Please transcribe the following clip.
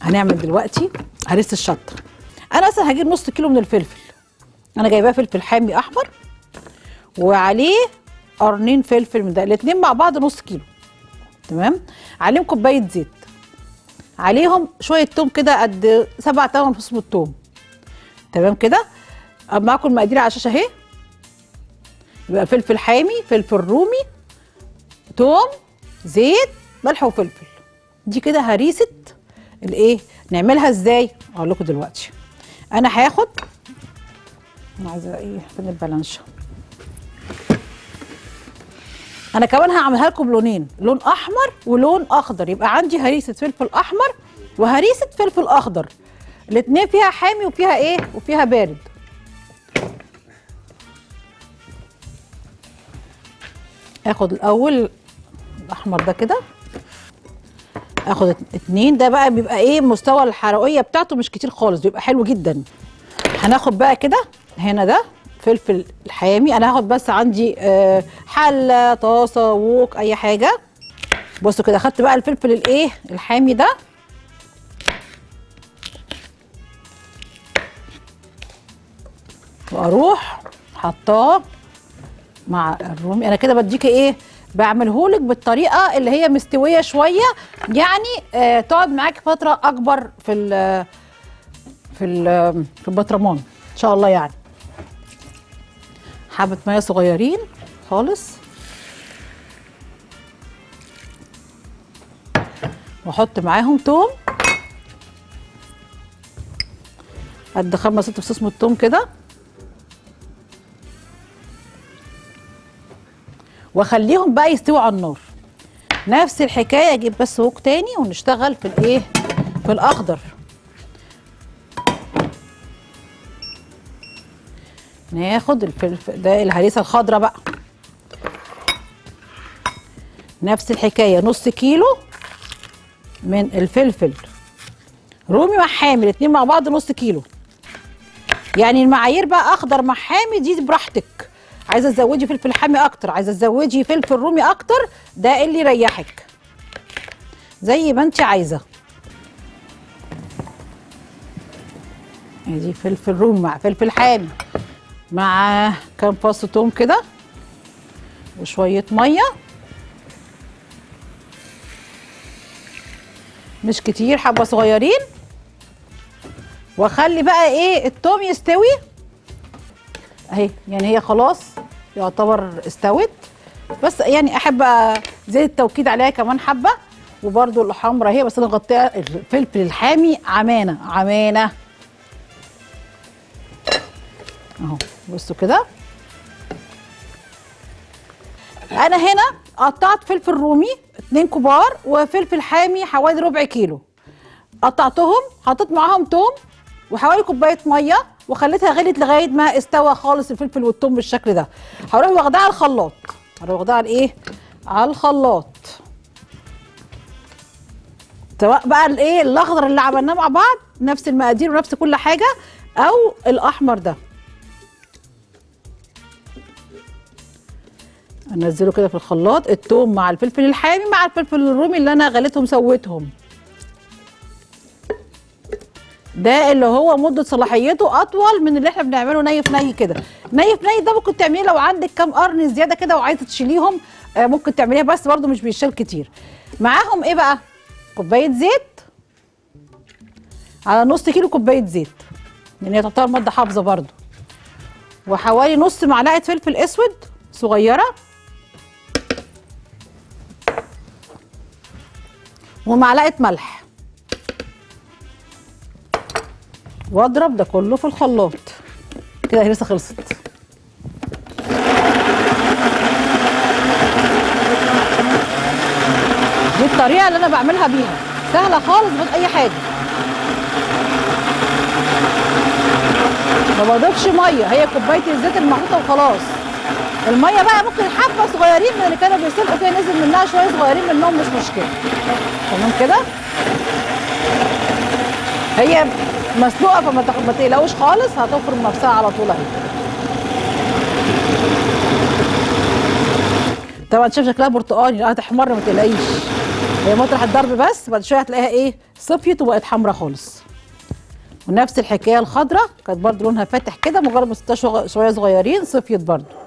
هنعمل دلوقتي هريسه الشطه انا اصلا هجيب نص كيلو من الفلفل انا جايباه فلفل حامي احمر وعليه قرنين فلفل من ده الاتنين مع بعض نص كيلو تمام عليهم كوبايه زيت عليهم شويه توم كده قد سبع تمن فصوص من التوم تمام كده أما معاكم المقادير على الشاشه اهي يبقى فلفل حامي فلفل رومي توم زيت ملح وفلفل دي كده هريسه الايه نعملها ازاي اقول لكم دلوقتي انا هاخد انا عايزه ايه فين البلانشه انا كمان هعملها لكم بلونين لون احمر ولون اخضر يبقى عندي هريسه فلفل احمر وهريسه فلفل اخضر الاتنين فيها حامي وفيها ايه وفيها بارد اخد الاول الاحمر ده كده اخد ات- اتنين ده بقى بيبقى ايه مستوى الحرقيه بتاعته مش كتير خالص بيبقى حلو جدا هناخد بقى كده هنا ده فلفل الحامي انا هاخد بس عندي آه، حله طاسه ووك اي حاجه بصوا كده اخدت بقى الفلفل الايه الحامي ده واروح حطاه مع الرومي انا كده بديكي ايه بعملهولك بالطريقه اللي هي مستويه شويه يعني آه تقعد معاكي فتره اكبر في ال في ال في البطرمان ان شاء الله يعني حبه ميه صغيرين خالص واحط معاهم توم قد خمس ست فصوص من التوم كده واخليهم بقى يستووا على النار نفس الحكايه اجيب بس هوك تاني ونشتغل في الايه في الاخضر ناخد الفلفل ده الهريسه الخضراء بقى نفس الحكايه نص كيلو من الفلفل رومي مع حامي الاتنين مع بعض نص كيلو يعني المعايير بقى اخضر مع حامي دي براحتك عايزه تزودي فلفل حامي اكتر عايزه تزودي فلفل رومي اكتر ده اللي يريحك زي ما انت عايزه ادي فلفل رومي مع فلفل حامي مع كام فص توم كده وشويه ميه مش كتير حبه صغيرين واخلي بقى ايه التوم يستوي اهي يعني هي خلاص يعتبر استوت بس يعني احب زيت التوكيد عليها كمان حبه وبرده الحمرا هي بس انا مغطيه الفلفل الحامي عمانه عمانه اهو بصوا كده انا هنا قطعت فلفل رومي اتنين كبار وفلفل حامي حوالي ربع كيلو قطعتهم حطيت معاهم توم وحوالي كوبايه ميه وخليتها غلت لغايه ما استوى خالص الفلفل والثوم بالشكل ده هروح واخداها على الخلاط هروح واخداها على ايه على الخلاط سواء بقى الايه الاخضر اللي عملناه مع بعض نفس المقادير ونفس كل حاجه او الاحمر ده انزله كده في الخلاط الثوم مع الفلفل الحامي مع الفلفل الرومي اللي انا غليتهم سويتهم ده اللي هو مده صلاحيته اطول من اللي احنا بنعمله ني في ني كده ني في ني ده ممكن تعمليه لو عندك كام قرن زياده كده وعايزه تشيليهم آه ممكن تعمليها بس برده مش بيشيل كتير معاهم ايه بقى كوبايه زيت على نص كيلو كوبايه زيت لان هي تعتبر ماده حافظه برده وحوالي نص معلقه فلفل اسود صغيره ومعلقه ملح واضرب ده كله في الخلاط كده هي لسه خلصت دي الطريقه اللي انا بعملها بيها سهله خالص من اي حاجه ما بضيفش ميه هي كوبايه الزيت المحطوطه وخلاص الميه بقى ممكن حبه صغيرين من اللي كانوا بيسلقوا فيها نزل منها شويه صغيرين منهم مش مشكله تمام كده هي مسلوقه فما تاخد ما تقلقوش خالص هتفرم نفسها على طول اهي طبعا شايف شكلها برتقاني لا هتحمر ما تقلقيش هي مطرح الضرب بس بعد شويه هتلاقيها ايه صفيت وبقت حمرا خالص ونفس الحكايه الخضراء كانت برضو لونها فاتح كده مجرد ما سبتها شويه صغيرين صفيت برضو